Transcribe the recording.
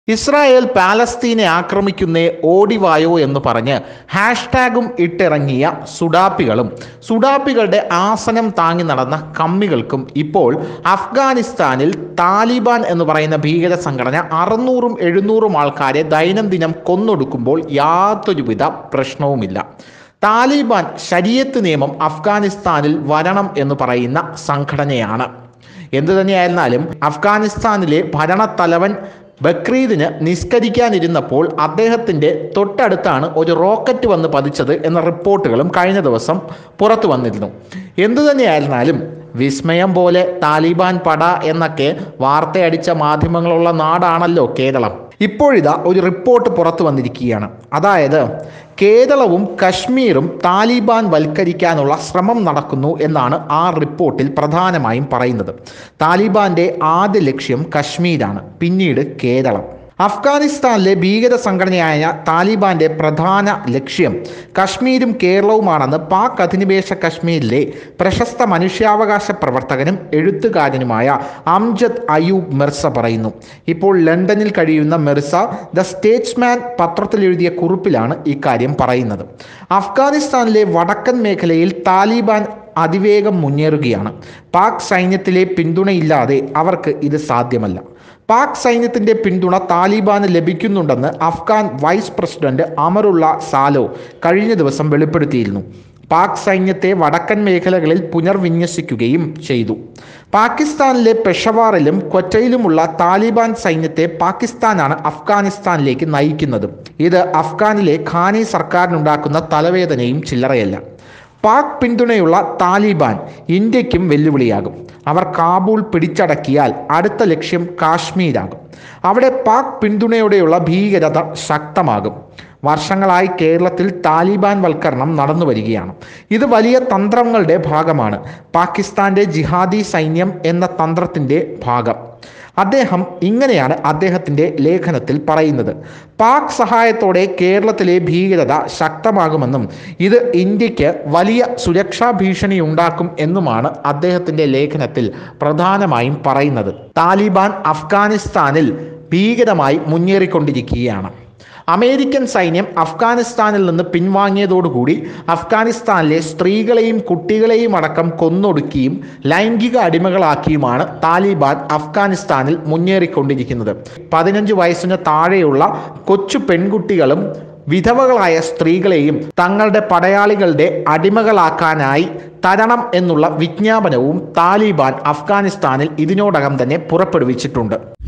Israel പാലസ്തീനെ ആക്രമിക്കുന്നേ ഓടിവായോ എന്ന് പറഞ്ഞ് ഹാഷ്ടാഗും ഇട്ടിറങ്ങിയ സുഡാപ്പികളും സുഡാപ്പികളുടെ ആസനം താങ്ങി നടന്ന കമ്മികൾക്കും ഇപ്പോൾ അഫ്ഗാനിസ്ഥാനിൽ താലിബാൻ എന്ന് പറയുന്ന ഭീകര സംഘടന അറുന്നൂറും എഴുന്നൂറും ആൾക്കാരെ ദൈനംദിനം കൊന്നൊടുക്കുമ്പോൾ യാതൊരുവിധ പ്രശ്നവുമില്ല താലിബാൻ ശരീഅത്ത് നിയമം അഫ്ഗാനിസ്ഥാനിൽ വരണം എന്ന് പറയുന്ന സംഘടനയാണ് എന്തു തന്നെയായിരുന്നാലും അഫ്ഗാനിസ്ഥാനിലെ ഭരണത്തലവൻ ബക്രീദിന് നിസ്കരിക്കാനിരുന്നപ്പോൾ അദ്ദേഹത്തിൻ്റെ തൊട്ടടുത്താണ് ഒരു റോക്കറ്റ് വന്ന് പതിച്ചത് എന്ന റിപ്പോർട്ടുകളും കഴിഞ്ഞ ദിവസം പുറത്തു വന്നിരുന്നു എന്തു തന്നെയായിരുന്നാലും വിസ്മയം പോലെ താലിബാൻ പട എന്നൊക്കെ വാർത്തയടിച്ച മാധ്യമങ്ങളുള്ള നാടാണല്ലോ കേരളം ഇപ്പോഴിതാ ഒരു റിപ്പോർട്ട് പുറത്തു വന്നിരിക്കുകയാണ് അതായത് കേരളവും കശ്മീരും താലിബാൻ വൽക്കരിക്കാനുള്ള ശ്രമം നടക്കുന്നു എന്നാണ് ആ റിപ്പോർട്ടിൽ പ്രധാനമായും പറയുന്നത് താലിബാന്റെ ആദ്യ ലക്ഷ്യം കശ്മീരാണ് പിന്നീട് കേരളം അഫ്ഗാനിസ്ഥാനിലെ ഭീകര സംഘടനയായ താലിബാന്റെ പ്രധാന ലക്ഷ്യം കശ്മീരും കേരളവുമാണെന്ന് പാക് അധിനിവേശ കശ്മീരിലെ പ്രശസ്ത മനുഷ്യാവകാശ പ്രവർത്തകനും എഴുത്തുകാരനുമായ അംജദ് അയൂബ് മിർസ പറയുന്നു ഇപ്പോൾ ലണ്ടനിൽ കഴിയുന്ന മിർസ ദ സ്റ്റേറ്റ്സ്മാൻ പത്രത്തിൽ എഴുതിയ കുറിപ്പിലാണ് ഇക്കാര്യം പറയുന്നത് അഫ്ഗാനിസ്ഥാനിലെ വടക്കൻ മേഖലയിൽ താലിബാൻ അതിവേഗം മുന്നേറുകയാണ് പാക് സൈന്യത്തിലെ പിന്തുണയില്ലാതെ അവർക്ക് ഇത് സാധ്യമല്ല പാക് സൈന്യത്തിന്റെ പിന്തുണ താലിബാന് ലഭിക്കുന്നുണ്ടെന്ന് Afghan vice president Amrullah Saleh കഴിഞ്ഞ ദിവസം വെളിപ്പെടുത്തിയിരുന്നു പാക് സൈന്യത്തെ വടക്കൻ മേഖലകളിൽ പുനർവിന്യസിക്കുകയും ചെയ്തു പാകിസ്ഥാനിലെ പെഷവാറിലും ക്വറ്റയിലുമുള്ള താലിബാൻ സൈന്യത്തെ പാകിസ്ഥാനാണ് അഫ്ഗാനിസ്ഥാനിലേക്ക് നയിക്കുന്നത് ഇത് അഫ്ഗാനിലെ ഖാനി സർക്കാരിനുണ്ടാക്കുന്ന തലവേദനയും ചില്ലറയല്ല പാക് പിന്തുണയുള്ള താലിബാൻ ഇന്ത്യക്കും വെല്ലുവിളിയാകും അവർ കാബൂൾ പിടിച്ചടക്കിയാൽ അടുത്ത ലക്ഷ്യം കാശ്മീരാകും അവിടെ പാക് പിന്തുണയോടെയുള്ള ഭീകരത ശക്തമാകും വർഷങ്ങളായി കേരളത്തിൽ താലിബാൻ വൽക്കരണം നടന്നു വരികയാണ് ഇത് വലിയ തന്ത്രങ്ങളുടെ ഭാഗമാണ് പാകിസ്ഥാന്റെ ജിഹാദി സൈന്യം എന്ന തന്ത്രത്തിൻ്റെ ഭാഗം അദ്ദേഹം ഇങ്ങനെയാണ് അദ്ദേഹത്തിൻ്റെ ലേഖനത്തിൽ പറയുന്നത് പാക് സഹായത്തോടെ കേരളത്തിലെ ഭീകരത ശക്തമാകുമെന്നും ഇത് ഇന്ത്യക്ക് വലിയ സുരക്ഷാ ഭീഷണി ഉണ്ടാക്കും എന്നുമാണ് അദ്ദേഹത്തിൻ്റെ ലേഖനത്തിൽ പ്രധാനമായും പറയുന്നത് താലിബാൻ അഫ്ഗാനിസ്ഥാനിൽ ഭീകരമായി മുന്നേറിക്കൊണ്ടിരിക്കുകയാണ് അമേരിക്കൻ സൈന്യം അഫ്ഗാനിസ്ഥാനിൽ നിന്ന് പിൻവാങ്ങിയതോടുകൂടി അഫ്ഗാനിസ്ഥാനിലെ സ്ത്രീകളെയും കുട്ടികളെയും അടക്കം കൊന്നൊടുക്കിയും ലൈംഗിക അടിമകളാക്കിയുമാണ് താലിബാൻ അഫ്ഗാനിസ്ഥാനിൽ മുന്നേറിക്കൊണ്ടിരിക്കുന്നത് പതിനഞ്ച് വയസ്സിന് താഴെയുള്ള കൊച്ചു പെൺകുട്ടികളും വിധവകളായ സ്ത്രീകളെയും തങ്ങളുടെ പടയാളികളുടെ അടിമകളാക്കാനായി തരണം എന്നുള്ള വിജ്ഞാപനവും താലിബാൻ അഫ്ഗാനിസ്ഥാനിൽ ഇതിനോടകം തന്നെ പുറപ്പെടുവിച്ചിട്ടുണ്ട്